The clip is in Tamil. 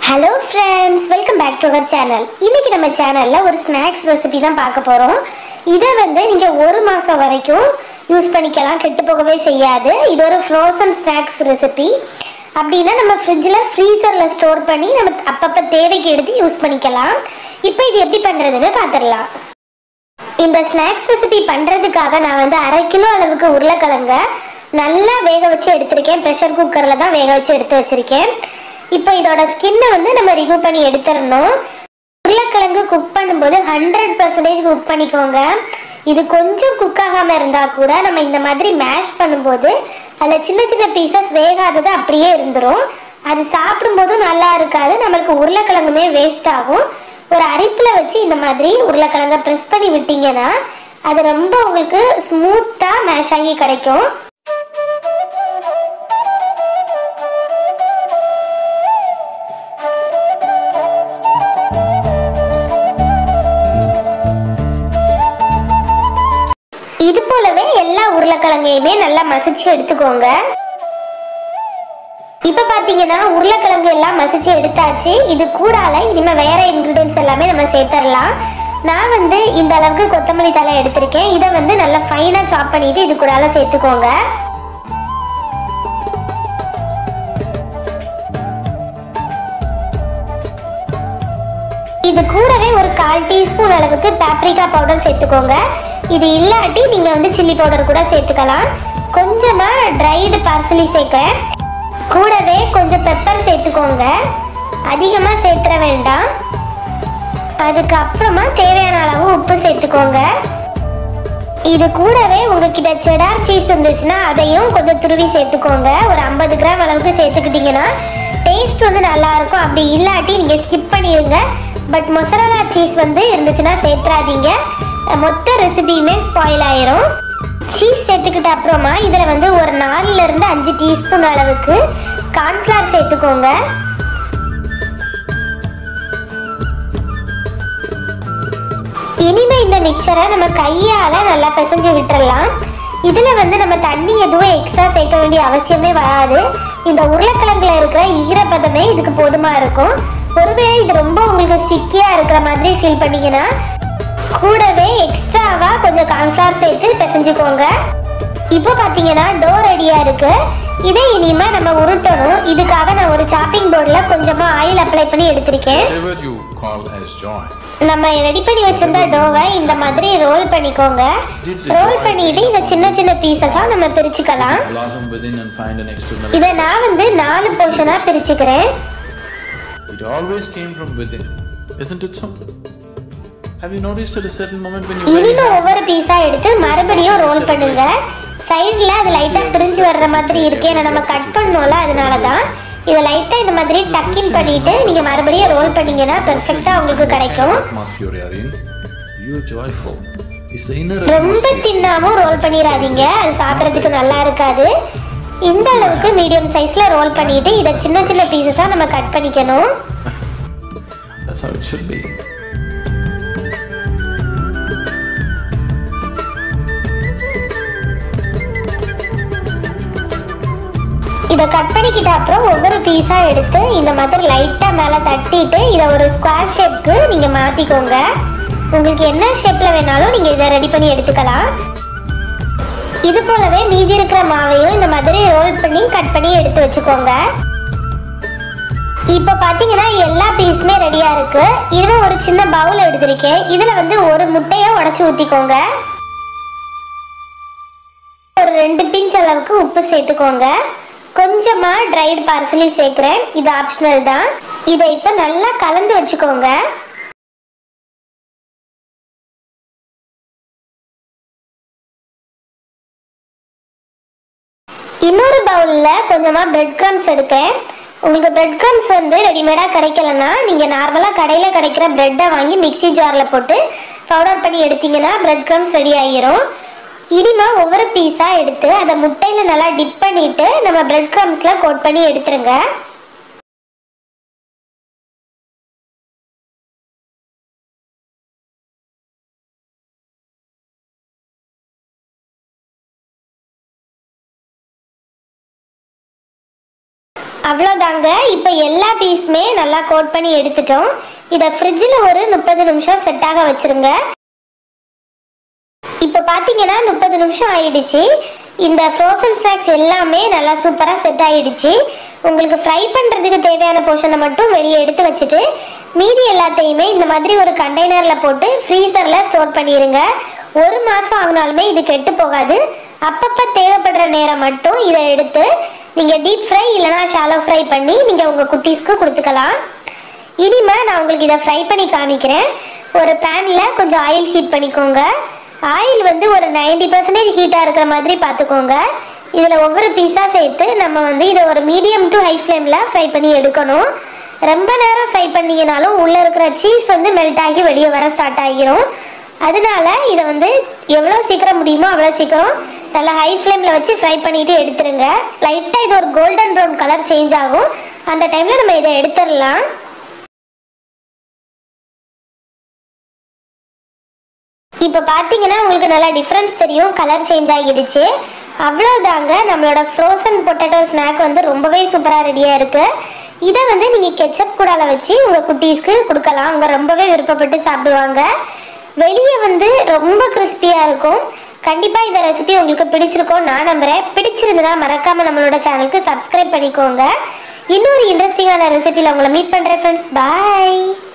Hello friends welcome back to our channel இன்னைக்கு நம்ம சேனலில் ஒரு ஸ்நாக்ஸ் ரெசிபி தான் பார்க்க போகிறோம் இதை வந்து நீங்கள் ஒரு மாதம் வரைக்கும் யூஸ் பண்ணிக்கலாம் கெட்டு போகவே செய்யாது இது ஒரு ஃப்ரோசன் ஸ்நாக்ஸ் ரெசிபி அப்படின்னா நம்ம ஃப்ரிட்ஜில் ஃப்ரீசரில் ஸ்டோர் பண்ணி நம்ம அப்பப்போ தேவைக்கு எடுத்து யூஸ் பண்ணிக்கலாம் இப்போ இது எப்படி பண்ணுறதுன்னு பார்த்துடலாம் இந்த ஸ்நாக்ஸ் ரெசிபி பண்ணுறதுக்காக நான் வந்து அரை கிலோ அளவுக்கு உருளைக்கிழங்க நல்லா வேக வச்சு எடுத்திருக்கேன் ப்ரெஷர் குக்கரில் தான் வேக வச்சு எடுத்து வச்சுருக்கேன் இப்போ இதோட ஸ்கின்னை வந்து நம்ம ரிமூவ் பண்ணி எடுத்துடணும் உருளைக்கிழங்கு குக் பண்ணும்போது ஹண்ட்ரட் பர்சன்டேஜ் குக் பண்ணிக்கோங்க இது கொஞ்சம் குக் ஆகாமல் இருந்தால் கூட நம்ம இந்த மாதிரி மேஷ் பண்ணும்போது அதில் சின்ன சின்ன பீசஸ் வேகாதது அப்படியே இருந்துரும் அது சாப்பிடும்போதும் நல்லா இருக்காது நம்மளுக்கு உருளைக்கிழங்குமே வேஸ்ட் ஆகும் ஒரு அரிப்பில் வச்சு இந்த மாதிரி உருளைக்கிழங்க ப்ரெஸ் பண்ணி விட்டீங்கன்னா அது ரொம்ப உங்களுக்கு ஸ்மூத்தாக மேஷ் ஆகி கிடைக்கும் இது போலவே எல்லா உருளைக்கிழங்கையுமே நல்லா மசிச்சு எடுத்துக்கோங்க இப்போ பார்த்தீங்கன்னா உருளைக்கிழங்கு எல்லாம் மசிச்சு எடுத்தாச்சு இது கூடால இனிமேல் வேற இன்க்ரீடியன்ஸ் எல்லாமே நம்ம சேர்த்துடலாம் நான் வந்து இந்த அளவுக்கு கொத்தமல்லி தலை எடுத்திருக்கேன் இதை வந்து நல்லா ஃபைனாக சாப் பண்ணிட்டு இது கூடால சேர்த்துக்கோங்க இது கூடவே ஒரு கால் டீஸ்பூன் அளவுக்கு பாப்ரிகா பவுடர் சேர்த்துக்கோங்க இது இல்லாட்டி நீங்கள் வந்து சில்லி பவுடர் கூட சேர்த்துக்கலாம் கொஞ்சமாக ட்ரைடு பார்சலி சேர்க்குறேன் கூடவே கொஞ்சம் பெப்பர் சேர்த்துக்கோங்க அதிகமாக சேர்த்துற வேண்டாம் அதுக்கப்புறமா தேவையான அளவு உப்பு சேர்த்துக்கோங்க இது கூடவே உங்ககிட்ட செடார் சீஸ் இருந்துச்சுன்னா அதையும் கொஞ்சம் துருவி சேர்த்துக்கோங்க ஒரு ஐம்பது கிராம் அளவுக்கு சேர்த்துக்கிட்டிங்கன்னா டேஸ்ட் வந்து நல்லா இருக்கும் அப்படி இல்லாட்டி நீங்கள் ஸ்கிப் பண்ணிடுங்க பட் மொசரலா சீஸ் வந்து இருந்துச்சுன்னா சேர்த்துறாதீங்க மொத்த ரெசிபியுமே ஸ்பாயில் ஆயிரும் சீஸ் சேர்த்துக்கிட்ட அப்புறமா இதில் வந்து ஒரு நாலுல இருந்து அஞ்சு டீஸ்பூன் அளவுக்கு கார்ன்ஃப்ளவர் சேர்த்துக்கோங்க இனிமே இந்த மிக்சரை நம்ம கையால நல்லா பிசைஞ்சு விட்டுறலாம் இதுல வந்து நம்ம தண்ணி எதுவும் எக்ஸ்ட்ரா சேர்க்க வேண்டிய அவசியமே வராது இந்த உருளைக்கிழங்குல இருக்கிற ஈரப்பதமே இதுக்கு போதுமா இருக்கும் ஒருவேளை இது ரொம்ப உங்களுக்கு ஸ்டிக்கியா இருக்கிற மாதிரி ஃபீல் பண்ணீங்கன்னா கூடவே எக்ஸ்ட்ராவா கொஞ்சம் கார்ன்ஃப்ளவர் சேர்த்து பிசைஞ்சுக்கோங்க இப்போ பார்த்தீங்கன்னா டோ ரெடியா இருக்கு இதை இனிமே நம்ம உருட்டணும் இதுக்காக நான் ஒரு சாப்பிங் போர்டில் கொஞ்சமா ஆயில் அப்ளை பண்ணி எடுத்திருக்கேன் Whatever you call as joy. நம்ம ரெடி பண்ணி வச்சிருந்த டோவை இந்த மாதிரி ரோல் பண்ணிக்கோங்க ரோல் பண்ணிட்டு இதை சின்ன சின்ன பீசஸாக நம்ம பிரிச்சுக்கலாம் Blossom within and find an external. இதை நான் வந்து நாலு போர்ஷனாக பிரிச்சுக்கிறேன் It always came from within. Isn't it so? Have you noticed at a certain moment when you very இனிமே ஒவ்வொரு பீஸாக எடுத்து மறுபடியும் ரோல் பண்ணுங்க சைடில் அது லைட்டாக பிரிஞ்சு வர்ற மாதிரி இருக்கு ஏன்னா நம்ம கட் பண்ணோம்ல அதனால தான் இதை லைட்டாக இந்த மாதிரி டக்கின் பண்ணிட்டு நீங்கள் மறுபடியும் ரோல் பண்ணீங்கன்னா பெர்ஃபெக்டாக உங்களுக்கு கிடைக்கும் atmosphere you're in, you're joyful. It's the inner ரொம்ப atmosphere. தின்னாவும் ரோல் பண்ணிடாதீங்க அது சாப்பிட்றதுக்கு நல்லா இருக்காது இந்த அளவுக்கு மீடியம் சைஸ்ல ரோல் பண்ணிட்டு இதை சின்ன சின்ன பீசஸா நம்ம கட் பண்ணிக்கணும் That's how it should be. இதை கட் பண்ணிக்கிட்ட அப்புறம் ஒவ்வொரு பீஸா எடுத்து இந்த மாதிரி லைட்டா மேல தட்டிட்டு இதை ஒரு ஸ்கொயர் ஷேப்க்கு நீங்க மாத்திக்கோங்க உங்களுக்கு என்ன ஷேப்ல வேணாலும் நீங்க இதை ரெடி பண்ணி எடுத்துக்கலாம் இது போலவே மீதி இருக்கிற மாவையும் இந்த மாதிரி ரோல் பண்ணி கட் பண்ணி எடுத்து வச்சுக்கோங்க இப்போ பார்த்தீங்கன்னா எல்லா பீஸுமே ரெடியா இருக்கு இதுவே ஒரு சின்ன பவுல் எடுத்திருக்கேன் இதுல வந்து ஒரு முட்டையை உடைச்சு ஊத்திக்கோங்க ஒரு ரெண்டு பிஞ்ச் அளவுக்கு உப்பு சேர்த்துக்கோங்க கொஞ்சமா ட்ரைடு பார்சலி சேர்க்குறேன் இது ஆப்ஷனல் தான் இதை இப்போ நல்லா கலந்து வச்சுக்கோங்க இன்னொரு பவுலில் கொஞ்சமாக பிரெட் க்ரம்ஸ் எடுக்கிறேன் உங்களுக்கு பிரெட் க்ரம்ஸ் வந்து ரெடிமேடாக கிடைக்கலன்னா நீங்கள் நார்மலாக கடையில் கிடைக்கிற ப்ரெட்டை வாங்கி மிக்ஸி ஜாரில் போட்டு பவுடர் பண்ணி எடுத்தீங்கன்னா பிரெட் க்ரம்ஸ் ரெடி ஆகிரும் இனிமே ஒவ்வொரு பீஸாக எடுத்து அதை முட்டையில் நல்லா டிப் பண்ணிவிட்டு நம்ம பிரெட் க்ரம்ஸில் கோட் பண்ணி எடுத்துருங்க அவ்வளோதாங்க இப்போ எல்லா பீஸுமே நல்லா கோட் பண்ணி எடுத்துட்டோம் இதை ஃப்ரிட்ஜில் ஒரு முப்பது நிமிஷம் செட் ஆக வச்சிருங்க இப்போ பார்த்தீங்கன்னா முப்பது நிமிஷம் ஆயிடுச்சு இந்த ஃப்ரோசன் ஸ்நாக்ஸ் எல்லாமே நல்லா சூப்பராக செட் ஆயிடுச்சு உங்களுக்கு ஃப்ரை பண்ணுறதுக்கு தேவையான போர்ஷனை மட்டும் வெளியே எடுத்து வச்சுட்டு மீதி எல்லாத்தையுமே இந்த மாதிரி ஒரு கண்டெய்னரில் போட்டு ஃப்ரீசரில் ஸ்டோர் பண்ணிடுங்க ஒரு மாதம் ஆகினாலுமே இது கெட்டு போகாது அப்பப்போ தேவைப்படுற நேரம் மட்டும் இதை எடுத்து நீங்கள் டீப் ஃப்ரை இல்லைனா ஷாலோ ஃப்ரை பண்ணி நீங்கள் உங்கள் குட்டீஸ்க்கு கொடுத்துக்கலாம் இனிமே நான் உங்களுக்கு இதை ஃப்ரை பண்ணி காமிக்கிறேன் ஒரு பேனில் கொஞ்சம் ஆயில் ஹீட் பண்ணிக்கோங்க ஆயில் வந்து ஒரு 90% பர்சன்டேஜ் ஹீட்டாக இருக்கிற மாதிரி பார்த்துக்கோங்க இதில் ஒவ்வொரு பீஸாக சேர்த்து நம்ம வந்து இதை ஒரு மீடியம் டு ஹை ஃப்ளேமில் ஃப்ரை பண்ணி எடுக்கணும் ரொம்ப நேரம் ஃப்ரை பண்ணீங்கனாலும் உள்ளே இருக்கிற சீஸ் வந்து மெல்ட் ஆகி வெளியே வர ஸ்டார்ட் ஆகிரும் அதனால இதை வந்து எவ்வளோ சீக்கிரம் முடியுமோ அவ்வளோ சீக்கிரம் நல்லா ஹை ஃப்ளேமில் வச்சு ஃப்ரை பண்ணிட்டு எடுத்துருங்க லைட்டாக இது ஒரு கோல்டன் ப்ரௌன் கலர் சேஞ்ச் ஆகும் அந்த டைமில் நம்ம இதை எடுத்துடலாம் இப்போ பார்த்தீங்கன்னா உங்களுக்கு நல்லா டிஃப்ரென்ஸ் தெரியும் கலர் சேஞ்ச் ஆகிடுச்சு அவ்வளோதாங்க நம்மளோட ஃப்ரோசன் பொட்டேட்டோ ஸ்நாக் வந்து ரொம்பவே சூப்பராக ரெடியாக இருக்குது இதை வந்து நீங்கள் கெச்சப் கூடால வச்சு உங்கள் குட்டீஸ்க்கு கொடுக்கலாம் அவங்க ரொம்பவே விருப்பப்பட்டு சாப்பிடுவாங்க வெளியே வந்து ரொம்ப கிறிஸ்பியாக இருக்கும் கண்டிப்பாக இந்த ரெசிபி உங்களுக்கு பிடிச்சிருக்கும் நான் நம்புகிறேன் பிடிச்சிருந்ததுன்னா மறக்காமல் நம்மளோட சேனலுக்கு சப்ஸ்கிரைப் பண்ணிக்கோங்க இன்னொரு இன்ட்ரெஸ்டிங்கான ரெசிபியில் உங்களை மீட் பண்ணுறேன் ஃப்ரெண்ட்ஸ் பாய்